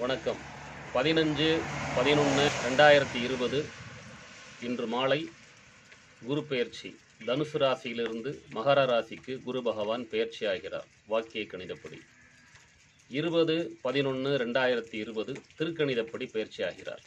வணக்கம் பதினஞ்சு பதினொன்று ரெண்டாயிரத்தி இருபது இன்று மாலை குரு பெயர்ச்சி தனுசு ராசியிலிருந்து மகர ராசிக்கு குரு பகவான் பெயர்ச்சி ஆகிறார் வாக்கிய கணிதப்படி இருபது பதினொன்று ரெண்டாயிரத்தி இருபது திருக்கணிதப்படி பெயர்ச்சி ஆகிறார்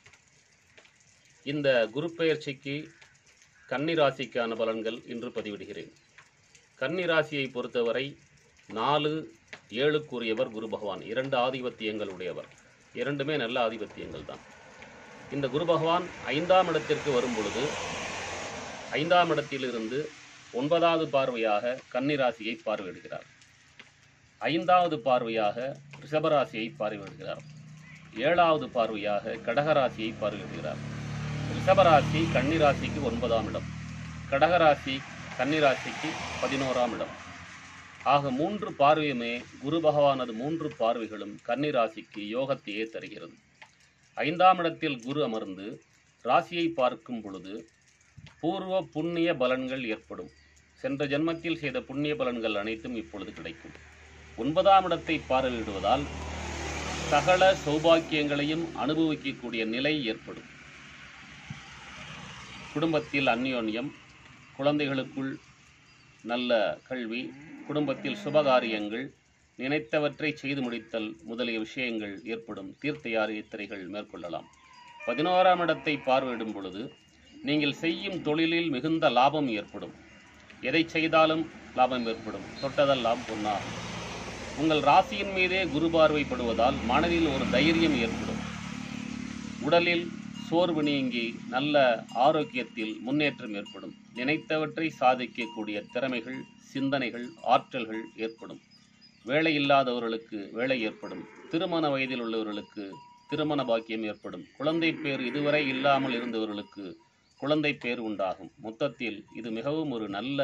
இந்த குரு பெயர்ச்சிக்கு கன்னி ராசிக்கான பலன்கள் இன்று பதிவிடுகிறேன் கன்னி ராசியை பொறுத்தவரை நாலு ஏழுக்குரியவர் குரு பகவான் இரண்டு ஆதிபத்தியங்கள் உடையவர் இரண்டுமே நல்ல ஆதிபத்தியங்கள் தான் இந்த குரு பகவான் ஐந்தாம் இடத்திற்கு வரும் பொழுது ஐந்தாம் இடத்திலிருந்து ஒன்பதாவது பார்வையாக கன்னி ராசியை பார்வையிடுகிறார் ஐந்தாவது பார்வையாக ரிஷபராசியை பார்வையிடுகிறார் ஏழாவது பார்வையாக கடகராசியை பார்வையிடுகிறார் ரிஷபராசி கன்னிராசிக்கு ஒன்பதாம் இடம் கடகராசி கன்னிராசிக்கு பதினோராம் இடம் ஆக மூன்று பார்வையுமே குரு பகவானது மூன்று பார்வைகளும் கன்னிராசிக்கு யோகத்தையே தருகிறது ஐந்தாம் இடத்தில் குரு அமர்ந்து ராசியை பார்க்கும் பொழுது பூர்வ புண்ணிய பலன்கள் ஏற்படும் சென்ற ஜென்மத்தில் செய்த புண்ணிய பலன்கள் அனைத்தும் இப்பொழுது கிடைக்கும் ஒன்பதாம் இடத்தை பார்வையிடுவதால் சகல சௌபாக்கியங்களையும் அனுபவிக்கக்கூடிய நிலை ஏற்படும் குடும்பத்தில் அந்யோன்யம் குழந்தைகளுக்குள் நல்ல கல்வி குடும்பத்தில் சுபகாரியங்கள் நினைத்தவற்றை செய்து முடித்தல் முதலிய விஷயங்கள் ஏற்படும் தீர்த்த யாத்திரைகள் மேற்கொள்ளலாம் பதினோராம் இடத்தை பார்வையிடும் பொழுது நீங்கள் செய்யும் தொழிலில் மிகுந்த லாபம் ஏற்படும் எதை செய்தாலும் லாபம் ஏற்படும் தொட்டதெல்லாம் பொன்னாகும் உங்கள் ராசியின் மீதே குரு பார்வைப்படுவதால் மனதில் ஒரு தைரியம் ஏற்படும் உடலில் சோர்வு நீங்கி நல்ல ஆரோக்கியத்தில் முன்னேற்றம் ஏற்படும் நினைத்தவற்றை சாதிக்கக்கூடிய திறமைகள் சிந்தனைகள் ஆற்றல்கள் ஏற்படும் வேலை இல்லாதவர்களுக்கு வேலை ஏற்படும் திருமண வயதில் உள்ளவர்களுக்கு திருமண பாக்கியம் ஏற்படும் குழந்தை பேர் இதுவரை இல்லாமல் இருந்தவர்களுக்கு குழந்தை பேர் உண்டாகும் மொத்தத்தில் இது மிகவும் ஒரு நல்ல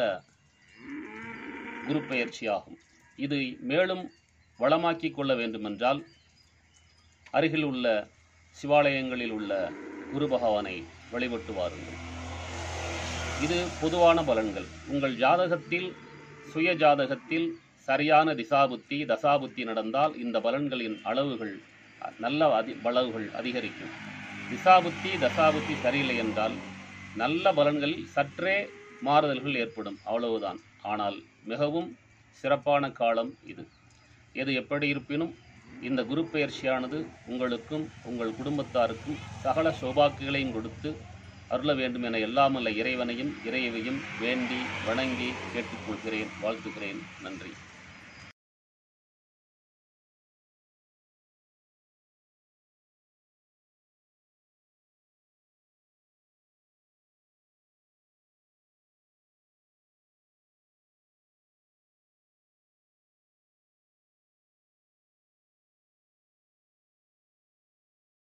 குரு பெயர்ச்சியாகும் இது மேலும் வளமாக்கிக் கொள்ள வேண்டுமென்றால் அருகில் உள்ள சிவாலயங்களில் உள்ள குரு பகவானை வழிபட்டு வாருங்கள் இது பொதுவான பலன்கள் உங்கள் ஜாதகத்தில் சுய ஜாதகத்தில் சரியான திசாபுத்தி தசாபுத்தி நடந்தால் இந்த பலன்களின் அளவுகள் நல்ல அதி அளவுகள் அதிகரிக்கும் திசாபுத்தி தசாபுத்தி சரியில்லை என்றால் நல்ல பலன்களில் சற்றே மாறுதல்கள் ஏற்படும் அவ்வளவுதான் ஆனால் மிகவும் சிறப்பான காலம் இது எது எப்படி இருப்பினும் இந்த குரு பெயர்ச்சியானது உங்களுக்கும் உங்கள் குடும்பத்தாருக்கும் சகல சோபாக்குகளையும் கொடுத்து அருள வேண்டும் என எல்லாமல்ல இறைவனையும் இறைவையும் வேண்டி வணங்கி கேட்டுக்கொள்கிறேன் வாழ்த்துகிறேன் நன்றி